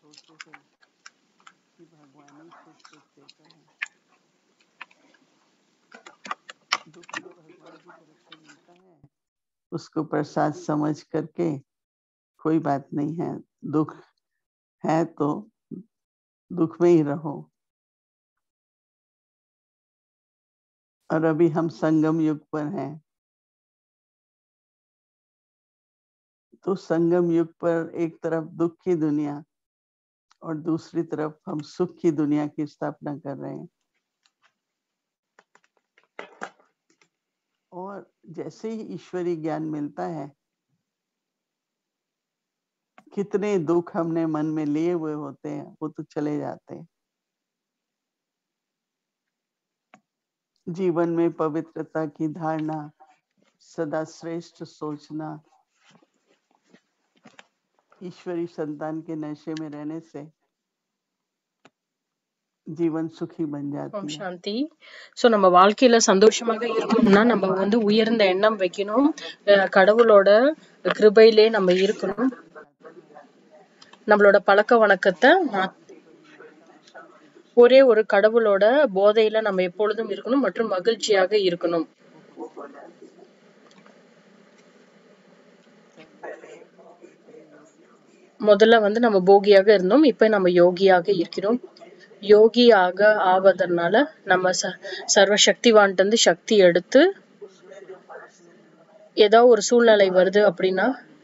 सोचते थे कि भगवान ही सुख दुख देता है दुख तो भगवान की तरफ से मिलता है उसको प्रसाद समझ करके कोई बात नहीं है दुख है तो दुख में ही रहो और अभी हम संगम युग पर हैं तो संगम युग पर एक तरफ दुख की दुनिया और दूसरी तरफ हम सुख की दुनिया की स्थापना कर रहे हैं और जैसे ही ईश्वरी ज्ञान मिलता है कितने दुख हमने मन में लिए हुए होते हैं वो तो चले जाते हैं जीवन में पवित्रता की धारणा सदा श्रेष्ठ सोचना ईश्वरी संतान के नशे में रहने से जीवन सुखी बन ஓம் जाती है சாந்தி சோ நம்ம வாழ்க்கையில சந்தோஷமாக இருக்கணும்னா நம்ம வந்து உயர்ந்த எண்ணம் வைக்கணும் அஹ் கடவுளோட கிருபையிலே நம்ம இருக்கணும் நம்மளோட பழக்க வழக்கத்தை மா- ஒரே ஒரு கடவுளோட போதையில நம்ம எப்பொழுதும் இருக்கணும் மற்றும் மகிழ்ச்சியாக இருக்கணும் முதல்ல வந்து நம்ம போகியாக இருந்தோம் இப்ப நம்ம யோகியாக இருக்கிறோம் யோகியாக ஆவதனால நம்ம ச சர்வ சக்திவான்ட்டு இருந்து சக்தி எடுத்து ஏதோ ஒரு சூழ்நிலை வருது அப்படின்னா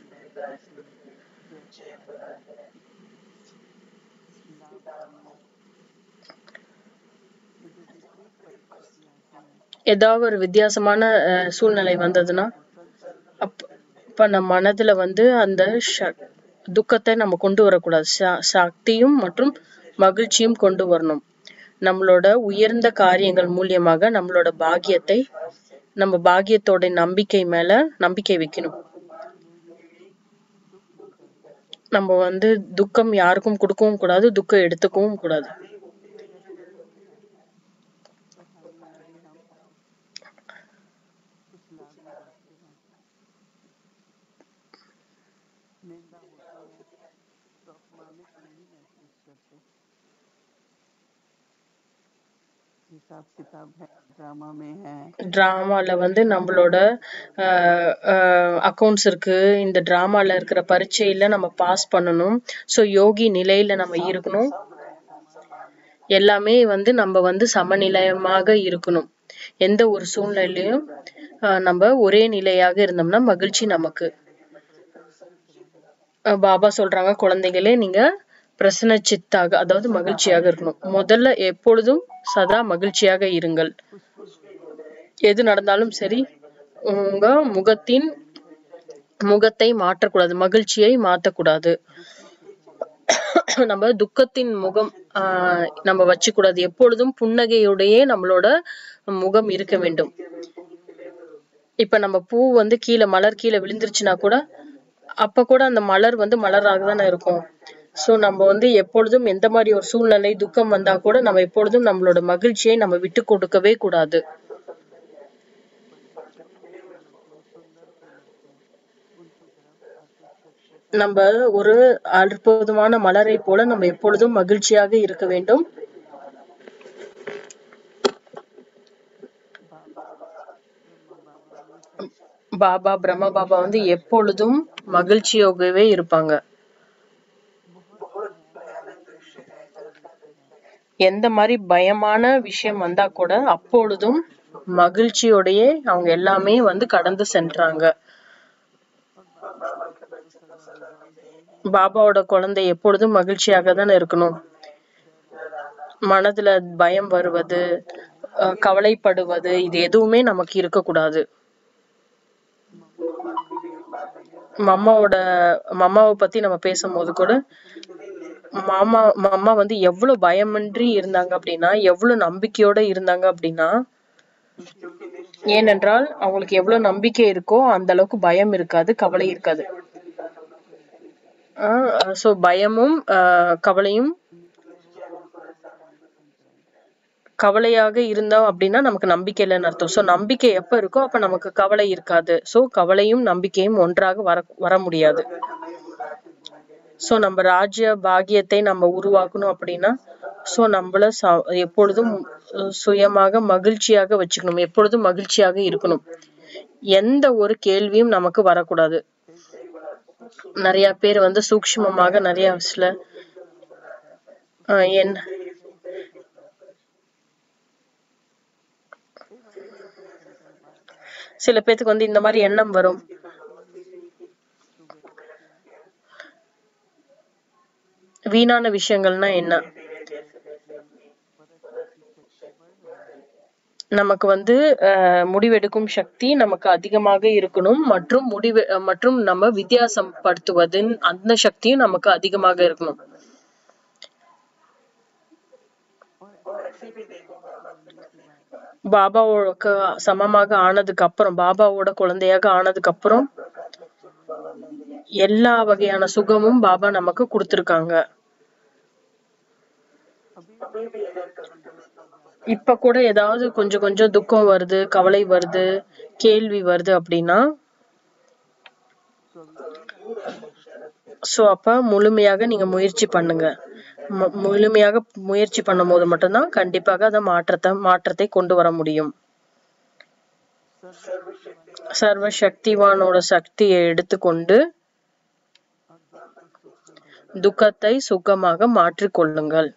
ஏதாவது ஒரு வித்தியாசமான அஹ், சூழ்நிலை வந்ததுன்னா அப் அப்ப நம்ம மனதுல வந்து அந்த ச- துக்கத்தை நம்ம கொண்டு வரக்கூடாது ச- சக்தியும் மற்றும் மகிழ்ச்சியும் கொண்டு வரணும் நம்மளோட உயர்ந்த காரியங்கள் மூலியமாக நம்மளோட பாக்கியத்தை நம்ம பாக்கியத்தோட நம்பிக்கை மேல நம்பிக்கை வைக்கணும் நம்ம வந்து துக்கம் யாருக்கும் கொடுக்கவும் கூடாது துக்கம் எடுத்துக்கவும் கூடாது निंदा होती है तो अपमानित नहीं महसूस करते हिसाब किताब है ड्रामा में है டிராமால வந்து நம்மளோட அக்கவுண்ட்ஸ் இருக்கு இந்த டிராமால இருக்கிற பரீட்சையில நம்ம பாஸ் பண்ணணும் ஸோ யோகி நிலையில நம்ம இருக்கணும் எல்லாமே வந்து நம்ம வந்து சமநிலையமாக இருக்கணும் எந்த ஒரு சூழ்நிலையிலும் ஆஹ் நம்ம ஒரே நிலையாக இருந்தோம்னா மகிழ்ச்சி நமக்கு அஹ் பாபா சொல்றாங்க குழந்தைகளே நீங்க பிரசன்ன சித்தாக அதாவது மகிழ்ச்சியாக இருக்கணும் முதல்ல எப்பொழுதும் சதா மகிழ்ச்சியாக இருங்கள் எது நடந்தாலும் சரி உங்க முகத்தின் முகத்தை மாற்றக்கூடாது மகிழ்ச்சியை மாற்றக்கூடாது நம்ம துக்கத்தின் முகம் ஆஹ் நம்ம வச்சுக்கூடாது எப்பொழுதும் புன்னகையோடையே நம்மளோட முகம் இருக்க வேண்டும் இப்ப நம்ம பூ வந்து கீழே மலர் கீழே விழுந்துருச்சுன்னா கூட அப்ப கூட அந்த மலர் வந்து மலராக தானே இருக்கும் சோ நம்ம வந்து எப்பொழுதும் எந்த மாதிரி ஒரு சூழ்நிலை துக்கம் வந்தா கூட நம்ம எப்பொழுதும் நம்மளோட மகிழ்ச்சியை நம்ம விட்டு கொடுக்கவே கூடாது நம்ம ஒரு அற்புதமான மலரை போல நம்ம எப்பொழுதும் மகிழ்ச்சியாக இருக்க வேண்டும் பாபா பிரம்ம பாபா வந்து எப்பொழுதும் மகிழ்ச்சியாகவே இருப்பாங்க எந்த மாதிரி பயமான விஷயம் வந்தா கூட அப்பொழுதும் மகிழ்ச்சியோடயே அவங்க எல்லாமே வந்து கடந்து சென்றாங்க பாபாவோட குழந்தை எப்பொழுதும் மகிழ்ச்சியாக தானே இருக்கணும் மனதுல பயம் வருவது அஹ் கவலைப்படுவது இது எதுவுமே நமக்கு இருக்கக்கூடாது மம்மாவோட மம்மாவை பத்தி நம்ம பேசும்போது கூட மாமா மாமா வந்து எவ்வளவு பயமின்றி இருந்தாங்க அப்படின்னா எவ்வளவு நம்பிக்கையோட இருந்தாங்க அப்படின்னா ஏனென்றால் அவங்களுக்கு எவ்வளவு நம்பிக்கை இருக்கோ அந்த அளவுக்கு பயம் இருக்காது கவலை இருக்காது சோ பயமும் ஆஹ் கவலையும் கவலையாக இருந்தோம் அப்படின்னா நமக்கு நம்பிக்கை இல்லைன்னு அர்த்தம் சோ நம்பிக்கை எப்ப இருக்கோ அப்ப நமக்கு கவலை இருக்காது சோ கவலையும் நம்பிக்கையும் ஒன்றாக வர வர முடியாது சோ நம்ம ராஜ்ய பாகியத்தை நம்ம உருவாக்கணும் அப்படின்னா சோ நம்மள ச- எப்பொழுதும் அஹ், சுயமாக மகிழ்ச்சியாக வச்சுக்கணும் எப்பொழுதும் மகிழ்ச்சியாக இருக்கணும் எந்த ஒரு கேள்வியும் நமக்கு வரக்கூடாது நிறைய பேர் வந்து சூக்ஷ்மமாக நிறைய சில ஆஹ், என்ன சில பேத்துக்கு வந்து இந்த மாதிரி எண்ணம் வரும் வீணான விஷயங்கள்னா என்ன நமக்கு வந்து அஹ், முடிவெடுக்கும் சக்தி நமக்கு அதிகமாக இருக்கணும் மற்றும் முடிவு அஹ், மற்றும் நம்ம வித்தியாசம் படுத்துவதின் அந்த சக்தியும் நமக்கு அதிகமாக இருக்கணும் பாபாவோட சமமாக ஆனதுக்கு அப்புறம் பாபாவோட குழந்தையாக ஆனதுக்கு அப்புறம் எல்லா வகையான சுகமும் பாபா நமக்கு கொடுத்திருக்காங்க இப்ப கூட ஏதாவது கொஞ்சம் கொஞ்சம் துக்கம் வருது கவலை வருது கேள்வி வருது அப்படின்னா சோ அப்ப முழுமையாக நீங்க முயற்சி பண்ணுங்க மு- முழுமையாக முயற்சி பண்ணும்போது மட்டும்தான் கண்டிப்பாக அந்த மாற்றத்தை மாற்றத்தை கொண்டு வர முடியும் சர்வ சக்திவானோட சக்தியை எடுத்துக்கொண்டு துக்கத்தை சுகமாக மாற்றிக் கொள்ளுங்கள்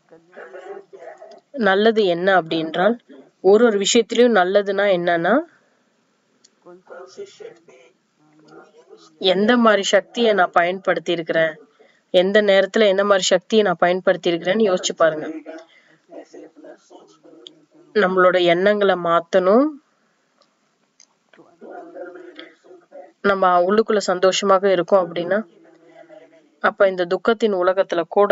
நல்லது என்ன அப்படின்றால் ஒரு ஒரு விஷயத்திலயும் நல்லதுன்னா என்னன்னா எந்த மாதிரி சக்தியை நான் பயன்படுத்தி இருக்கிறேன் எந்த நேரத்துல எந்த மாதிரி சக்தியை நான் பயன்படுத்தி இருக்கிறேன்னு யோசிச்சு பாருங்க நம்மளோட எண்ணங்களை மாத்தணும் நம்ம உள்ளுக்குள்ள சந்தோஷமாக இருக்கோம் அப்படின்னா அப்ப இந்த துக்கத்தின் உலகத்துல கூட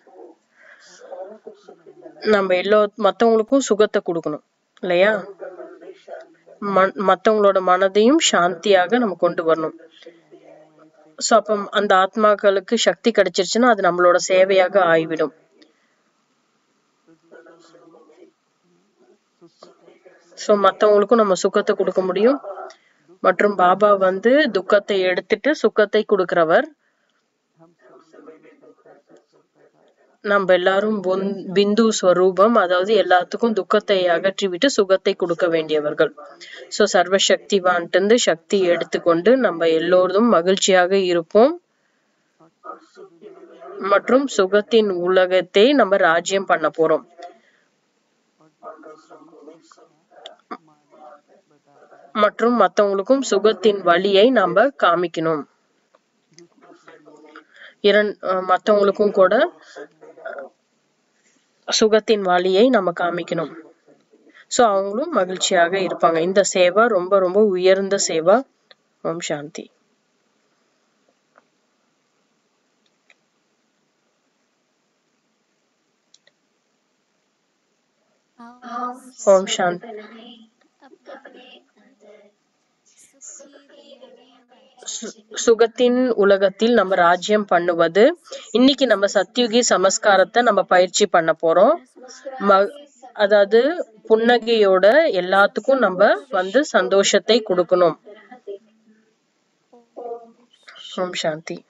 நம்ம எல்லோ மத்தவங்களுக்கும் சுகத்தை கொடுக்கணும் இல்லையா மன் மத்தவங்களோட மனதையும் சாந்தியாக நம்ம கொண்டு வரணும் சோ அப்ப அந்த ஆத்மாக்களுக்கு சக்தி கிடைச்சிருச்சுன்னா அது நம்மளோட சேவையாக ஆகிவிடும் சோ மத்தவங்களுக்கும் நம்ம சுகத்தை கொடுக்க முடியும் மற்றும் பாபா வந்து துக்கத்தை எடுத்துட்டு சுகத்தை கொடுக்கிறவர் நம்ம எல்லாரும் பொன்- பிந்து ஸ்வரூபம் அதாவது எல்லாத்துக்கும் துக்கத்தை அகற்றிவிட்டு சுகத்தை கொடுக்க வேண்டியவர்கள் சோ சர்வசக்திவான்ட்டு இருந்து சக்தி எடுத்துக்கொண்டு நம்ம எல்லோரும் மகிழ்ச்சியாக இருப்போம் மற்றும் சுகத்தின் உலகத்தை நம்ம ராஜ்யம் பண்ண போறோம் மற்றும் மத்தவங்களுக்கும் சுகத்தின் வழியை நம்ம காமிக்கணும் இரண் அஹ் மத்தவங்களுக்கும் கூட சுகத்தின் வழியை நம்ம காமிக்கணும் சோ அவங்களும் மகிழ்ச்சியாக இருப்பாங்க இந்த சேவா ரொம்ப ரொம்ப உயர்ந்த சேவா ஓம் சாந்தி ஓம் சாந்தி சு- சுகத்தின் உலகத்தில் நம்ம ராஜ்யம் பண்ணுவது இன்னைக்கு நம்ம சத்யுகி சமஸ்காரத்தை நம்ம பயிற்சி பண்ண போறோம் ம- அதாவது புன்னகையோட எல்லாத்துக்கும் நம்ம வந்து சந்தோஷத்தை கொடுக்கணும் ஓம் சாந்தி